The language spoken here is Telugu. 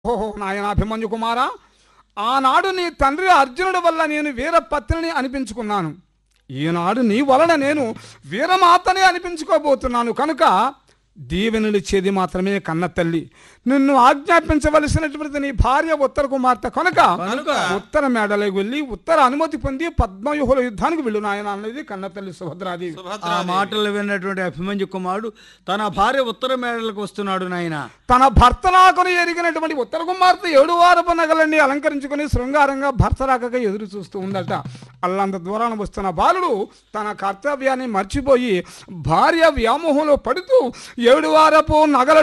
ఓహో నాయన అభిమన్యు కుమారా ఆనాడు నీ తండ్రి అర్జునుడి వల్ల నేను వీర పత్నిని అనిపించుకున్నాను ఈనాడు నీ వలన నేను వీరమాతనే అనిపించుకోబోతున్నాను కనుక దీవెనలిచ్చేది మాత్రమే కన్న తల్లి నిన్ను ఆజ్ఞాపించవలసినటువంటి నీ భార్య ఉత్తర కుమార్తె కనుక కనుక ఉత్తర మేడలోకి వెళ్ళి ఉత్తర అనుమతి పొంది పద్మవ్యూహుల యుద్ధానికి వెళ్ళు నాయన అన్నది కన్న తల్లి సుభద్రాదేవి ఆ మాటలు విన్నటువంటి అభిమన్యు కుమారుడు తన భార్య ఉత్తర మేడలకు వస్తున్నాడు నాయన తన భర్త నాకును ఎరిగినటువంటి ఉత్తర కుమార్తె ఏడు వారపు నగలన్నీ అలంకరించుకుని శృంగారంగా భర్త రాకగా ఎదురు చూస్తూ ఉందట అల్లంత దూరాన వస్తున్న బాలుడు తన కర్తవ్యాన్ని మర్చిపోయి భార్య వ్యామోహంలో పడుతూ ఏడు వారపు నగల